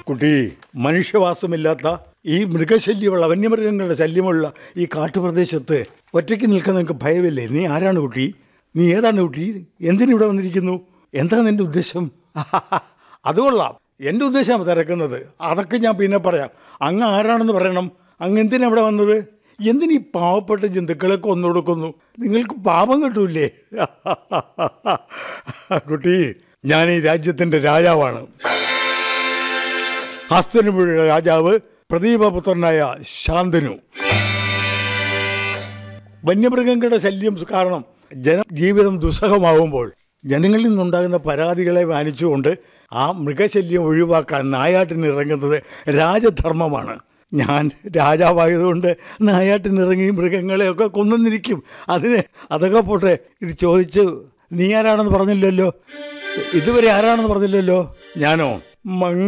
കുട്ടി മനുഷ്യവാസമില്ലാത്ത ഈ മൃഗശല്യമുള്ള വന്യമൃഗങ്ങളുടെ ശല്യമുള്ള ഈ കാട്ടുപ്രദേശത്ത് ഒറ്റയ്ക്ക് നിൽക്കാൻ നിനക്ക് ഭയമില്ലേ നീ ആരാണ് കുട്ടി നീ ഏതാണ് കുട്ടി എന്തിനിവിടെ വന്നിരിക്കുന്നു എന്താ നിന്റെ ഉദ്ദേശം അത് കൊള്ളാം എൻ്റെ ഉദ്ദേശം തിരക്കുന്നത് അതൊക്കെ ഞാൻ പിന്നെ പറയാം അങ്ങ് ആരാണെന്ന് പറയണം അങ്ങ് എന്തിനാ ഇവിടെ വന്നത് എന്തിനീ പാവപ്പെട്ട ജന്തുക്കളെ കൊന്നു കൊടുക്കുന്നു നിങ്ങൾക്ക് പാപം കിട്ടൂലേ കുട്ടി ഞാൻ ഈ രാജ്യത്തിൻ്റെ രാജാവാണ് ഹസ്തനുപുഴ രാജാവ് പ്രദീപപുത്രനായ ശാന്തനു വന്യമൃഗങ്ങളുടെ ശല്യം കാരണം ജനജീവിതം ദുസ്സഹമാവുമ്പോൾ ജനങ്ങളിൽ നിന്നുണ്ടാകുന്ന പരാതികളെ മാനിച്ചുകൊണ്ട് ആ മൃഗശല്യം ഒഴിവാക്കാൻ നായാട്ടിന് ഇറങ്ങുന്നത് രാജധർമ്മമാണ് ഞാൻ രാജാവായതുകൊണ്ട് നായാട്ടിനിറങ്ങി മൃഗങ്ങളെയൊക്കെ കൊന്നിരിക്കും അതിന് അതൊക്കെ പോട്ടെ ഇത് ചോദിച്ച് നീ ആരാണെന്ന് പറഞ്ഞില്ലല്ലോ ഇതുവരെ ആരാണെന്ന് പറഞ്ഞില്ലല്ലോ ഞാനോ മങ്